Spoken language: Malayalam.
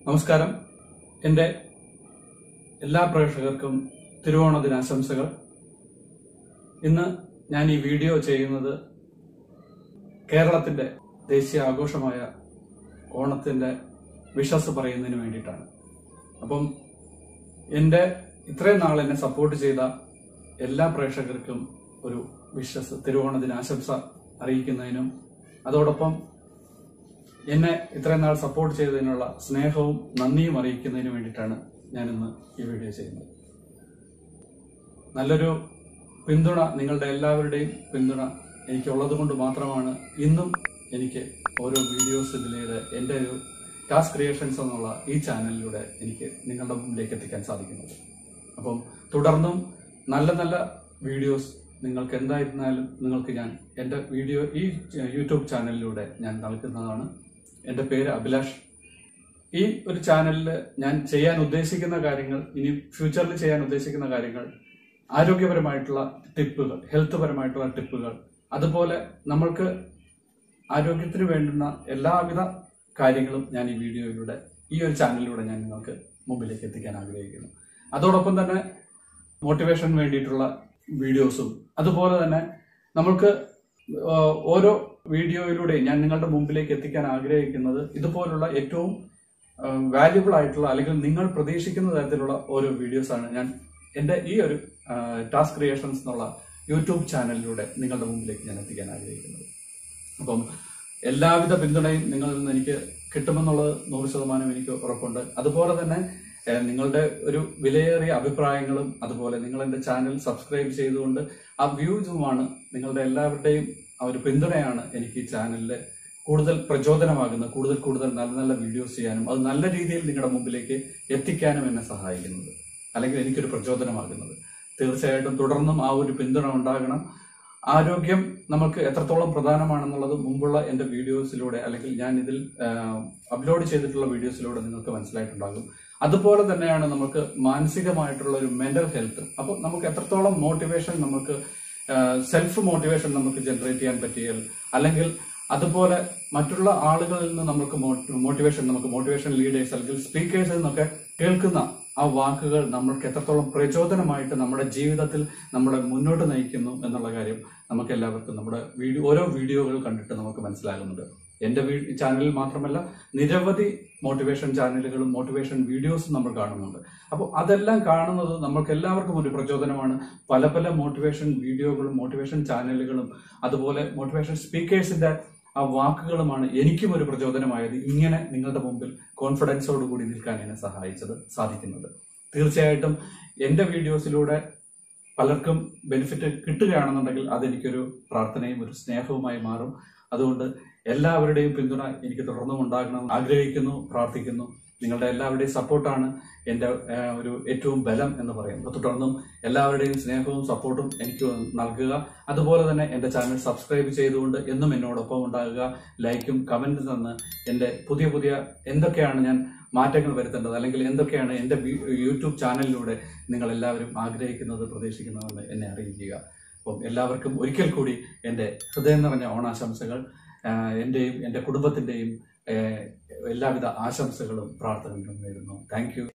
നമസ്കാരം എൻ്റെ എല്ലാ പ്രേക്ഷകർക്കും തിരുവോണ ദിനാശംസകൾ ഇന്ന് ഞാൻ ഈ വീഡിയോ ചെയ്യുന്നത് കേരളത്തിന്റെ ദേശീയ ആഘോഷമായ ഓണത്തിന്റെ വിഷസ് പറയുന്നതിന് വേണ്ടിയിട്ടാണ് അപ്പം എൻ്റെ ഇത്രയും നാൾ എന്നെ സപ്പോർട്ട് ചെയ്ത എല്ലാ പ്രേക്ഷകർക്കും ഒരു വിഷസ് തിരുവോണ ദിനാശംസ അറിയിക്കുന്നതിനും അതോടൊപ്പം എന്നെ ഇത്രയും നാൾ സപ്പോർട്ട് ചെയ്തതിനുള്ള സ്നേഹവും നന്ദിയും അറിയിക്കുന്നതിന് വേണ്ടിയിട്ടാണ് ഞാനിന്ന് ഈ വീഡിയോ ചെയ്യുന്നത് നല്ലൊരു പിന്തുണ നിങ്ങളുടെ എല്ലാവരുടെയും പിന്തുണ എനിക്കുള്ളത് കൊണ്ട് മാത്രമാണ് ഇന്നും എനിക്ക് ഓരോ വീഡിയോസ് ഇതിലേത് എൻ്റെ ഒരു ടാസ്ക് ക്രിയേഷൻസ് എന്നുള്ള ഈ ചാനലിലൂടെ എനിക്ക് നിങ്ങളുടെ മുമ്പിലേക്ക് എത്തിക്കാൻ സാധിക്കുന്നത് അപ്പം തുടർന്നും നല്ല നല്ല വീഡിയോസ് നിങ്ങൾക്ക് എന്തായിരുന്നാലും നിങ്ങൾക്ക് ഞാൻ എൻ്റെ വീഡിയോ ഈ യൂട്യൂബ് ചാനലിലൂടെ ഞാൻ നൽകുന്നതാണ് എൻ്റെ പേര് അഭിലാഷ് ഈ ഒരു ചാനലിൽ ഞാൻ ചെയ്യാൻ ഉദ്ദേശിക്കുന്ന കാര്യങ്ങൾ ഇനി ഫ്യൂച്ചറിൽ ചെയ്യാൻ ഉദ്ദേശിക്കുന്ന കാര്യങ്ങൾ ആരോഗ്യപരമായിട്ടുള്ള ടിപ്പുകൾ ഹെൽത്ത് പരമായിട്ടുള്ള ടിപ്പുകൾ അതുപോലെ നമ്മൾക്ക് ആരോഗ്യത്തിന് വേണ്ടുന്ന എല്ലാവിധ കാര്യങ്ങളും ഞാൻ ഈ വീഡിയോയിലൂടെ ഈ ഒരു ചാനലിലൂടെ ഞാൻ നിങ്ങൾക്ക് മുമ്പിലേക്ക് എത്തിക്കാൻ ആഗ്രഹിക്കുന്നു അതോടൊപ്പം തന്നെ മോട്ടിവേഷന് വേണ്ടിയിട്ടുള്ള വീഡിയോസും അതുപോലെ തന്നെ നമ്മൾക്ക് ആ, ഓരോ വീഡിയോയിലൂടെ ഞാൻ നിങ്ങളുടെ മുമ്പിലേക്ക് എത്തിക്കാൻ ആഗ്രഹിക്കുന്നത് ഇതുപോലുള്ള ഏറ്റവും വാല്യുബിൾ ആയിട്ടുള്ള അല്ലെങ്കിൽ നിങ്ങൾ പ്രതീക്ഷിക്കുന്ന തരത്തിലുള്ള ഓരോ വീഡിയോസ് ആണ് ഞാൻ എൻ്റെ ഈ ഒരു ടാസ്ക് ക്രിയേഷൻസ് എന്നുള്ള യൂട്യൂബ് ചാനലിലൂടെ നിങ്ങളുടെ മുമ്പിലേക്ക് ഞാൻ എത്തിക്കാൻ ആഗ്രഹിക്കുന്നത് അപ്പം എല്ലാവിധ പിന്തുണയും നിങ്ങളിൽ നിന്ന് എനിക്ക് കിട്ടുമെന്നുള്ളത് നൂറ് ശതമാനം എനിക്ക് ഉറപ്പുണ്ട് അതുപോലെ തന്നെ ഏഹ്, നിങ്ങളുടെ ഒരു വിലയേറിയ അഭിപ്രായങ്ങളും അതുപോലെ നിങ്ങൾ എൻ്റെ ചാനൽ സബ്സ്ക്രൈബ് ചെയ്തുകൊണ്ട് ആ വ്യൂസുമാണ് നിങ്ങളുടെ എല്ലാവരുടെയും ആ ഒരു പിന്തുണയാണ് എനിക്ക് ഈ ചാനലിൽ കൂടുതൽ പ്രചോദനമാകുന്നത് കൂടുതൽ കൂടുതൽ നല്ല നല്ല വീഡിയോസ് ചെയ്യാനും അത് നല്ല രീതിയിൽ നിങ്ങളുടെ മുമ്പിലേക്ക് എത്തിക്കാനും എന്നെ സഹായിക്കുന്നത് അല്ലെങ്കിൽ എനിക്കൊരു പ്രചോദനമാകുന്നത് തീർച്ചയായിട്ടും തുടർന്നും ആ ഒരു പിന്തുണ ഉണ്ടാകണം ആരോഗ്യം നമുക്ക് എത്രത്തോളം പ്രധാനമാണെന്നുള്ളത് മുമ്പുള്ള എൻ്റെ വീഡിയോസിലൂടെ അല്ലെങ്കിൽ ഞാൻ ഇതിൽ അപ്ലോഡ് ചെയ്തിട്ടുള്ള വീഡിയോസിലൂടെ നിങ്ങൾക്ക് മനസ്സിലായിട്ടുണ്ടാകും അതുപോലെ തന്നെയാണ് നമുക്ക് മാനസികമായിട്ടുള്ള ഒരു മെന്റൽ ഹെൽത്ത് അപ്പോൾ നമുക്ക് എത്രത്തോളം മോട്ടിവേഷൻ നമുക്ക് സെൽഫ് മോട്ടിവേഷൻ നമുക്ക് ജനറേറ്റ് ചെയ്യാൻ പറ്റിയാൽ അല്ലെങ്കിൽ അതുപോലെ മറ്റുള്ള ആളുകളിൽ നിന്ന് നമുക്ക് മോട്ടിവേഷൻ നമുക്ക് മോട്ടിവേഷൻ ലീഡേഴ്സ് അല്ലെങ്കിൽ സ്പീക്കേഴ്സിൽ നിന്നൊക്കെ കേൾക്കുന്ന ആ വാക്കുകൾ നമ്മൾക്ക് എത്രത്തോളം പ്രചോദനമായിട്ട് നമ്മുടെ ജീവിതത്തിൽ നമ്മളെ മുന്നോട്ട് നയിക്കുന്നു എന്നുള്ള കാര്യം നമുക്ക് എല്ലാവർക്കും നമ്മുടെ വീഡിയോ ഓരോ വീഡിയോകൾ കണ്ടിട്ട് നമുക്ക് മനസ്സിലാകുന്നുണ്ട് എന്റെ വീ- ചാനലിൽ മാത്രമല്ല നിരവധി മോട്ടിവേഷൻ ചാനലുകളും മോട്ടിവേഷൻ വീഡിയോസും നമ്മൾ കാണുന്നുണ്ട് അപ്പോൾ അതെല്ലാം കാണുന്നത് നമ്മൾക്ക് എല്ലാവർക്കും ഒരു പ്രചോദനമാണ് പല പല മോട്ടിവേഷൻ വീഡിയോകളും മോട്ടിവേഷൻ ചാനലുകളും അതുപോലെ മോട്ടിവേഷൻ സ്പീക്കേഴ്സിന്റെ ആ വാക്കുകളുമാണ് എനിക്കും ഒരു പ്രചോദനമായത് ഇങ്ങനെ നിങ്ങളുടെ മുമ്പിൽ കോൺഫിഡൻസോട് കൂടി നിൽക്കാൻ എന്നെ സഹായിച്ചത് സാധിക്കുന്നത് തീർച്ചയായിട്ടും എന്റെ വീഡിയോസിലൂടെ പലർക്കും ബെനിഫിറ്റ് കിട്ടുകയാണെന്നുണ്ടെങ്കിൽ അതെനിക്കൊരു പ്രാർത്ഥനയും ഒരു സ്നേഹവുമായി മാറും അതുകൊണ്ട് എല്ലാവരുടെയും പിന്തുണ എനിക്ക് തുടർന്നും ഉണ്ടാകണം ആഗ്രഹിക്കുന്നു പ്രാർത്ഥിക്കുന്നു നിങ്ങളുടെ എല്ലാവരുടെയും സപ്പോർട്ടാണ് എൻ്റെ ആ, ഒരു ഏറ്റവും ബലം എന്ന് പറയുന്നത് തുടർന്നും എല്ലാവരുടെയും സ്നേഹവും സപ്പോർട്ടും എനിക്ക് നൽകുക അതുപോലെ തന്നെ എൻ്റെ ചാനൽ സബ്സ്ക്രൈബ് ചെയ്തുകൊണ്ട് എന്നും എന്നോടൊപ്പം ഉണ്ടാകുക ലൈക്കും കമൻറ്റും തന്ന് എൻ്റെ പുതിയ പുതിയ എന്തൊക്കെയാണ് ഞാൻ മാറ്റങ്ങൾ വരുത്തേണ്ടത് അല്ലെങ്കിൽ എന്തൊക്കെയാണ് എൻ്റെ വി- യൂട്യൂബ് ചാനലിലൂടെ നിങ്ങൾ എല്ലാവരും ആഗ്രഹിക്കുന്നത് പ്രതീക്ഷിക്കുന്നതെന്ന് എന്നെ അറിയിക്കുക അപ്പം എല്ലാവർക്കും ഒരിക്കൽ കൂടി എൻ്റെ ഹൃദയം നിറഞ്ഞ ഓണാശംസകൾ ആഹ് എൻ്റെയും എൻ്റെ കുടുംബത്തിൻ്റെയും എല്ലാവിധ ആശംസകളും പ്രാർത്ഥനകളും നേരുന്നു താങ്ക് യു